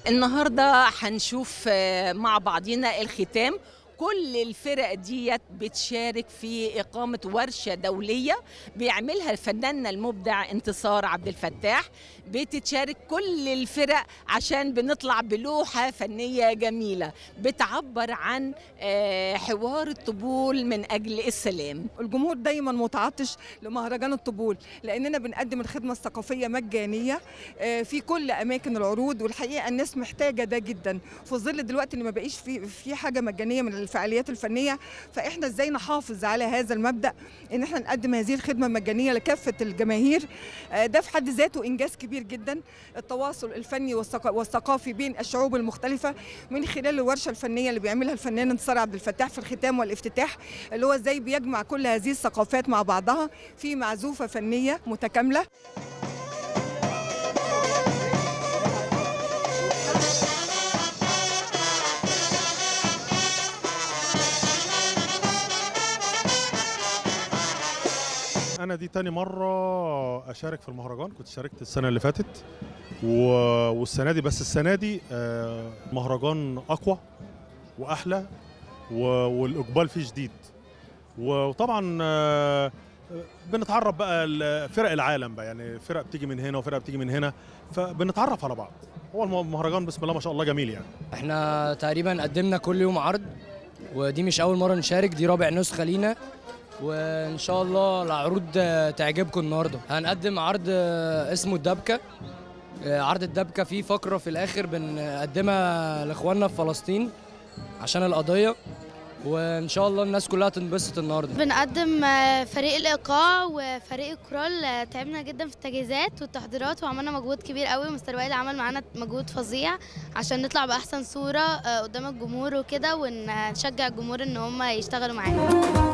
النهارده هنشوف آه، مع بعضينا الختام كل الفرق ديت بتشارك في إقامة ورشة دولية بيعملها فناننا المبدع انتصار عبد الفتاح بتتشارك كل الفرق عشان بنطلع بلوحة فنية جميلة بتعبر عن آه، حوار الطبول من أجل السلام الجمهور دايما متعطش لمهرجان الطبول لاننا بنقدم الخدمه الثقافيه مجانيه آه، في كل اماكن العروض والحقيقه الناس محتاجه ده جدا في ظل دلوقتي ان ما بقيش في في حاجه مجانيه من الفعاليات الفنيه فاحنا ازاي نحافظ على هذا المبدا ان احنا نقدم هذه الخدمه مجانيه لكافه الجماهير آه، ده في حد ذاته انجاز كبير جدا التواصل الفني والثقا- والثقافي بين الشعوب المختلفه من خلال الورشه الفنيه اللي بيعملها الفنان انتصار عبد الفتاح في الختام والافتتاح اللي هو ازاي بيجمع كل هذه الثقافات مع بعضها في معزوفه فنيه متكامله انا دي تاني مره اشارك في المهرجان كنت شاركت السنه اللي فاتت و... والسنه دي بس السنه دي آه، مهرجان اقوى واحلى و... والاقبال فيه شديد وطبعا آه، بنتعرف بقى لفرق العالم بقى يعني فرق بتيجي من هنا وفرق بتيجي من هنا فبنتعرف على بعض هو المهرجان بسم الله ما شاء الله جميل يعني احنا تقريبا قدمنا كل يوم عرض ودي مش اول مره نشارك دي رابع نسخه لينا وان شاء الله العروض آه، تعجبكم النهارده هنقدم عرض آه، اسمه الدبكه آه، عرض الدبكه فيه فقره في الاخر بنقدمها لاخواننا في فلسطين عشان القضيه وان شاء الله الناس كلها تنبسط النهارده بنقدم آه، فريق الايقاع وفريق الكورال آه، تعبنا جدا في التجهيزات والتحضيرات وعملنا مجهود كبير قوي مستر وائل عمل معانا مجهود فظيع عشان نطلع باحسن صوره آه، قدام الجمهور وكده ونشجع الجمهور ان هم يشتغلوا معانا